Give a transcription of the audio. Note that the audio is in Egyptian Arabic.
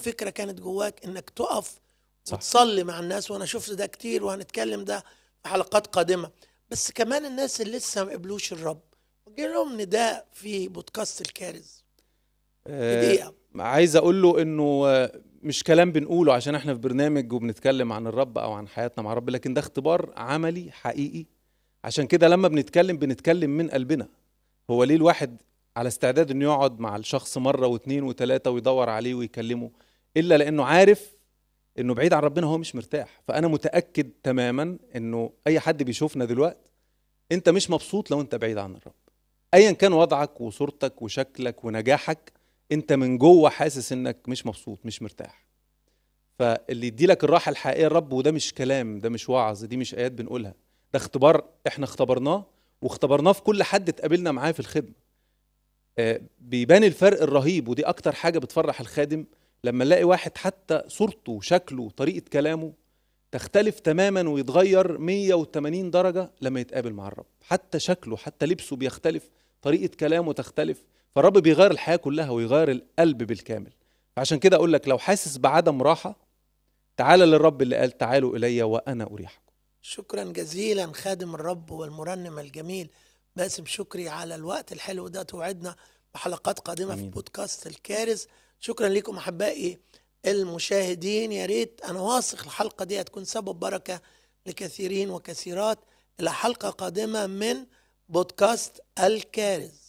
فكره كانت جواك انك تقف صح. وتصلي مع الناس وانا شفت ده كتير وهنتكلم ده في حلقات قادمه بس كمان الناس اللي لسه ما قبلوش الرب وجه لهم نداء في بودكاست الكارز في آه، دقيقه عايز اقول له انه آه، مش كلام بنقوله عشان احنا في برنامج وبنتكلم عن الرب او عن حياتنا مع الرب لكن ده اختبار عملي حقيقي عشان كده لما بنتكلم بنتكلم من قلبنا هو ليه الواحد على استعداد انه يقعد مع الشخص مره واثنين وثلاثه ويدور عليه ويكلمه الا لانه عارف انه بعيد عن ربنا هو مش مرتاح فانا متاكد تماما انه اي حد بيشوفنا دلوقتي انت مش مبسوط لو انت بعيد عن الرب ايا كان وضعك وصورتك وشكلك ونجاحك انت من جوه حاسس انك مش مبسوط مش مرتاح فاللي يدي لك الراحه الحقيقيه الرب وده مش كلام ده مش وعظ دي مش ايات بنقولها ده اختبار احنا اختبرناه واختبرناه في كل حد اتقابلنا معاه في الخدمه آه، بيبان الفرق الرهيب ودي اكتر حاجه بتفرح الخادم لما نلاقي واحد حتى صورته وشكله وطريقه كلامه تختلف تماما ويتغير 180 درجه لما يتقابل مع الرب حتى شكله حتى لبسه بيختلف طريقه كلامه تختلف فالرب بيغير الحياه كلها ويغير القلب بالكامل فعشان كده اقول لك لو حاسس بعدم راحه تعال للرب اللي قال تعالوا الي وانا اريحكم شكرا جزيلا خادم الرب والمرنم الجميل باسم شكري على الوقت الحلو ده توعدنا بحلقات قادمة في آمين. بودكاست الكارث شكرا لكم أحبائي المشاهدين يا ريت أنا واثق الحلقة دي هتكون سبب بركة لكثيرين وكثيرات إلى حلقة قادمة من بودكاست الكارث